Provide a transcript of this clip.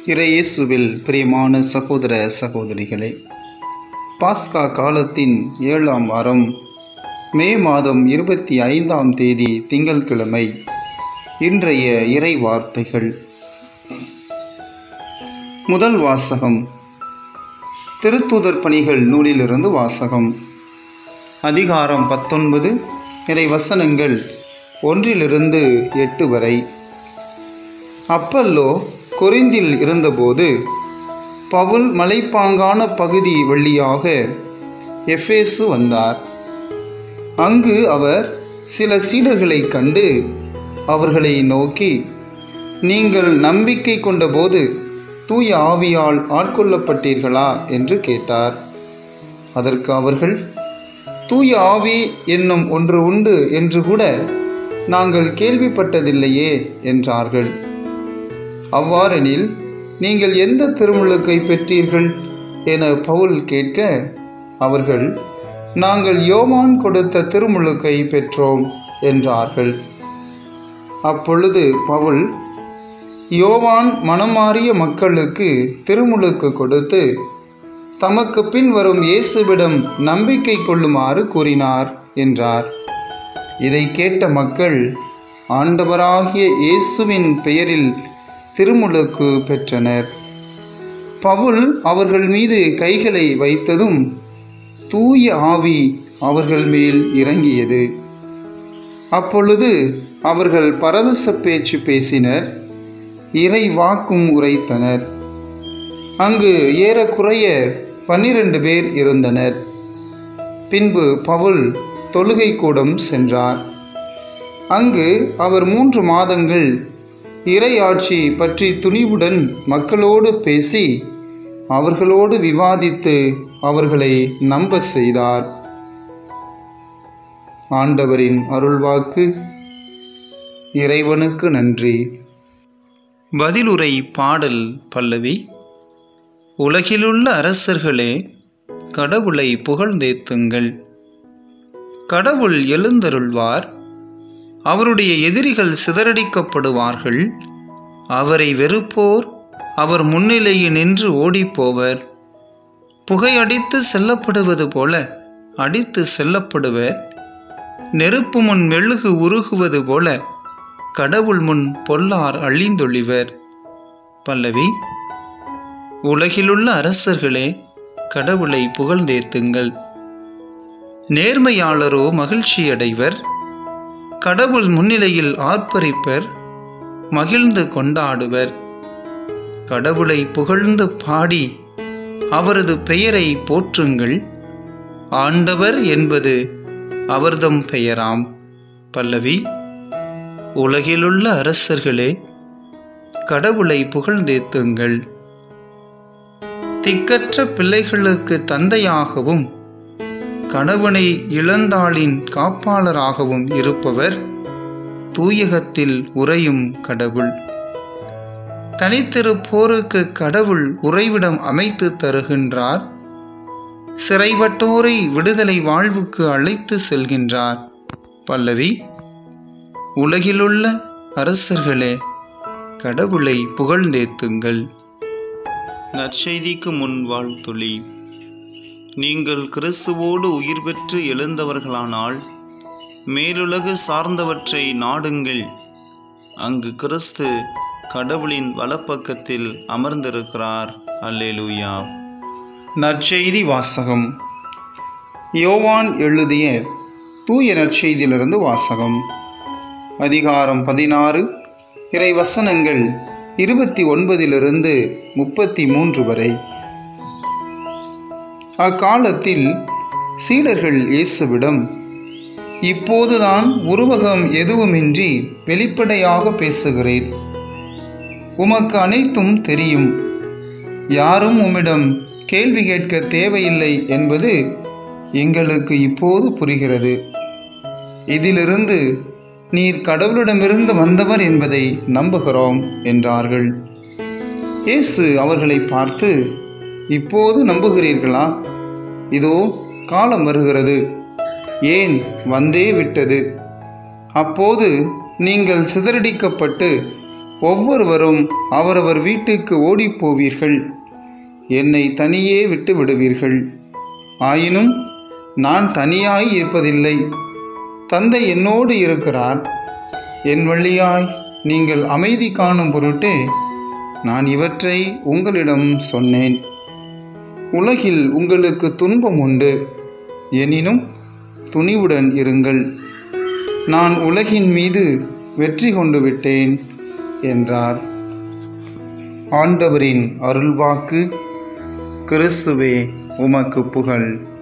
இறையேசுவில் பிரியமான சகோதர சகோதரிகளே பாஸ்கா காலத்தின் ஏழாம் வாரம் மே மாதம் இருபத்தி ஐந்தாம் தேதி திங்கட்கிழமை இன்றைய இறை வார்த்தைகள் முதல் வாசகம் திருத்தூதர் பணிகள் நூலிலிருந்து வாசகம் அதிகாரம் பத்தொன்பது இறை வசனங்கள் ஒன்றிலிருந்து எட்டு வரை அப்பல்லோ கொரிந்தில் இருந்தபோது பவுல் மலைப்பாங்கான பகுதி வழியாக எஃபேசு வந்தார் அங்கு அவர் சில சீடர்களை கண்டு அவர்களை நோக்கி நீங்கள் நம்பிக்கை கொண்டபோது தூய ஆவியால் ஆட்கொள்ளப்பட்டீர்களா என்று கேட்டார் அதற்கு அவர்கள் தூய ஆவி என்னும் ஒன்று உண்டு என்று கூட நாங்கள் கேள்விப்பட்டதில்லையே என்றார்கள் அவ்வாறெனில் நீங்கள் எந்த திருமுழுக்கை பெற்றீர்கள் என பவுல் கேட்க அவர்கள் நாங்கள் யோவான் கொடுத்த திருமுழுக்கை பெற்றோம் என்றார்கள் அப்பொழுது பவுல் யோவான் மனமாறிய மக்களுக்கு திருமுழுக்கு கொடுத்து தமக்கு பின் வரும் இயேசுவிடம் நம்பிக்கை கொள்ளுமாறு கூறினார் என்றார் இதை கேட்ட மக்கள் ஆண்டவராகிய இயேசுவின் பெயரில் திருமுழுக்கு பெற்றனர் பவுல் அவர்கள் மீது கைகளை வைத்ததும் தூய ஆவி அவர்கள் மேல் இறங்கியது அப்பொழுது அவர்கள் பரவச பேச்சு பேசினர் இறை வாக்கும் உரைத்தனர் அங்கு ஏறக்குறைய பன்னிரண்டு பேர் இருந்தனர் பின்பு பவுல் தொழுகை கூடம் சென்றார் அங்கு அவர் மூன்று மாதங்கள் இறையாட்சி பற்றி துணிவுடன் மக்களோடு பேசி அவர்களோடு விவாதித்து அவர்களை நம்ப செய்தார் ஆண்டவரின் அருள்வாக்கு இறைவனுக்கு நன்றி பதிலுரை பாடல் பல்லவி உலகிலுள்ள அரசர்களே கடவுளை புகழ்ந்தேத்துங்கள் கடவுள் எழுந்தருள்வார் அவருடைய எதிரிகள் சிதறடிக்கப்படுவார்கள் அவரை வெறுப்போர் அவர் முன்னிலையில் நின்று ஓடிப்போவர் புகையடித்து செல்லப்படுவது போல அடித்து செல்லப்படுவர் நெருப்பு முன் மெழுகு உருகுவது போல கடவுள் முன் பொல்லார் அழிந்தொழிவர் பல்லவி உலகிலுள்ள அரசர்களே கடவுளை புகழ்ந்தேத்துங்கள் நேர்மையாளரோ மகிழ்ச்சியடைவர் கடவுள் முன்னிலையில் ஆர்ப்பரிப்பர் மகிழ்ந்து கொண்டாடுவர் கடவுளை புகழ்ந்து பாடி அவரது பெயரை போற்றுங்கள் ஆண்டவர் என்பது அவர்தம் பெயராம் பல்லவி உலகிலுள்ள அரசர்களே கடவுளை புகழ்ந்தேத்துங்கள் திக்கற்ற பிள்ளைகளுக்கு தந்தையாகவும் கணவனை இழந்தாளின் காப்பாளராகவும் இருப்பவர் தூயகத்தில் உறையும் கடவுள் தனித்திருப்போருக்கு கடவுள் உறைவிடம் அமைத்து தருகின்றார் சிறைப்பட்டோரை விடுதலை வாழ்வுக்கு அழைத்து செல்கின்றார் பல்லவி உலகிலுள்ள அரசர்களே கடவுளை புகழ்ந்தேத்துங்கள் நற்செய்திக்கு முன் வாழ்த்துளி நீங்கள் கிறிஸ்துவோடு உயிர் பெற்று எழுந்தவர்களானால் மேலுலகு சார்ந்தவற்றை நாடுங்கள் அங்கு கிறிஸ்து கடவுளின் வலப்பக்கத்தில் அமர்ந்திருக்கிறார் அல்லேலூயா நற்செய்தி வாசகம் யோவான் எழுதிய தூய நற்செய்தியிலிருந்து வாசகம் அதிகாரம் பதினாறு இறை வசனங்கள் இருபத்தி ஒன்பதிலிருந்து முப்பத்தி மூன்று வரை அக்காலத்தில் சீடர்கள் இயேசுவிடம் இப்போதுதான் உருவகம் எதுவுமின்றி வெளிப்படையாக பேசுகிறேன் உமக்கு அனைத்தும் தெரியும் யாரும் உம்மிடம் கேள்வி கேட்க தேவையில்லை என்பது எங்களுக்கு இப்போது புரிகிறது இதிலிருந்து நீர் கடவுளிடமிருந்து வந்தவர் என்பதை நம்புகிறோம் என்றார்கள் இயேசு அவர்களை பார்த்து இப்போது நம்புகிறீர்களா இதோ காலம் வருகிறது ஏன் வந்தே விட்டது அப்போது நீங்கள் சிதறடிக்கப்பட்டு ஒவ்வொருவரும் அவரவர் வீட்டுக்கு ஓடிப்போவீர்கள் என்னை தனியே விட்டு விடுவீர்கள் ஆயினும் நான் தனியாய் இருப்பதில்லை தந்தை என்னோடு இருக்கிறார் என் வழியாய் நீங்கள் அமைதி காணும் பொருட்டே நான் இவற்றை உங்களிடம் சொன்னேன் உலகில் உங்களுக்கு துன்பம் உண்டு எனினும் துணிவுடன் இருங்கள் நான் உலகின் மீது வெற்றி கொண்டு விட்டேன் என்றார் ஆண்டவரின் அருள்வாக்கு கிறிஸ்துவே உமக்கு புகழ்